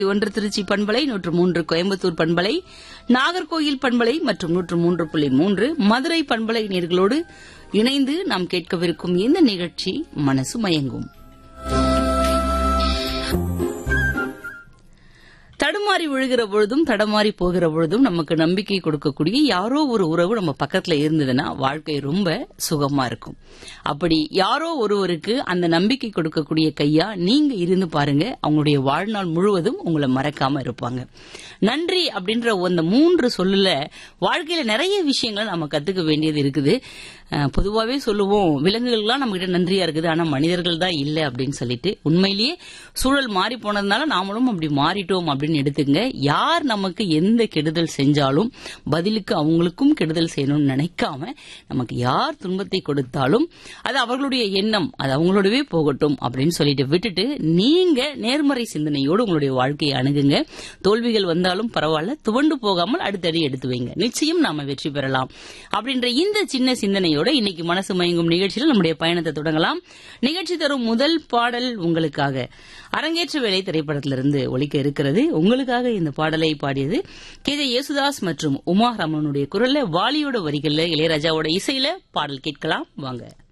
ஒன்று திருச்சி பண்பலை நூற்று மூன்று கோயம்புத்தூர் பண்பலை நாகர்கோயில் பண்பலை மற்றும் நூற்று மூன்று புள்ளி மூன்று மதுரை பண்பலை நேர்களோடு இணைந்து நாம் கேட்கவிருக்கும் இந்த நிகழ்ச்சி மனசு மயங்கும் தடுமாறி விழுகிற பொழுதும் தடமாறி போகிற பொழுதும் நமக்கு நம்பிக்கை கொடுக்கக்கூடிய யாரோ ஒரு உறவு நம்ம பக்கத்துல இருந்ததுன்னா வாழ்க்கை ரொம்ப சுகமா இருக்கும் அப்படி யாரோ ஒருவருக்கு அந்த நம்பிக்கை கொடுக்கக்கூடிய கையா நீங்க இருந்து பாருங்க அவங்களுடைய வாழ்நாள் முழுவதும் உங்களை மறக்காம இருப்பாங்க நன்றி அப்படின்ற அந்த மூன்று சொல்லுல வாழ்க்கையில நிறைய விஷயங்களை நம்ம கத்துக்க வேண்டியது இருக்குது அஹ், பொதுவாவே சொல்லுவோம் விலங்குகள்லாம் நம்ம கிட்ட நன்றியா இருக்குது ஆனா மனிதர்கள் தான் இல்ல அப்படின்னு சொல்லிட்டு உண்மையிலேயே சூழல் மாறி போனதுனால நாமளும் அப்படி மாறிட்டோம் அப்படின்னு எடுத்துங்க யார் நமக்கு எந்த கெடுதல் செஞ்சாலும் பதிலுக்கு அவங்களுக்கும் கெடுதல் செய்யணும்னு நினைக்காம நமக்கு யார் துன்பத்தை கொடுத்தாலும் அது அவர்களுடைய எண்ணம் அது அவங்களோடவே போகட்டும் அப்படின்னு சொல்லிட்டு விட்டுட்டு நீங்க நேர்மறை சிந்தனையோடு உங்களுடைய வாழ்க்கையை அணுகுங்க தோல்விகள் வந்தாலும் பரவாயில்ல துவண்டு போகாமல் அடுத்தடி எடுத்து வைங்க நிச்சயம் நாம வெற்றி பெறலாம் அப்படின்ற இந்த சின்ன சிந்தனையோட இன்னைக்கு மனசு மயங்கும் நிகழ்ச்சியில் நம்முடைய பயணத்தை தொடங்கலாம் நிகழ்ச்சி தரும் முதல் பாடல் உங்களுக்காக அரங்கேற்ற வேலை திரைப்படத்திலிருந்து ஒலிக்க இருக்கிறது உங்களுக்காக இந்த பாடலை பாடியது கே ஜே யேசுதாஸ் மற்றும் உமா ரமணனுடைய குரல்ல வாலியோட வரிகள்ல இளையராஜாவோட இசையில பாடல் கேட்கலாம் வாங்க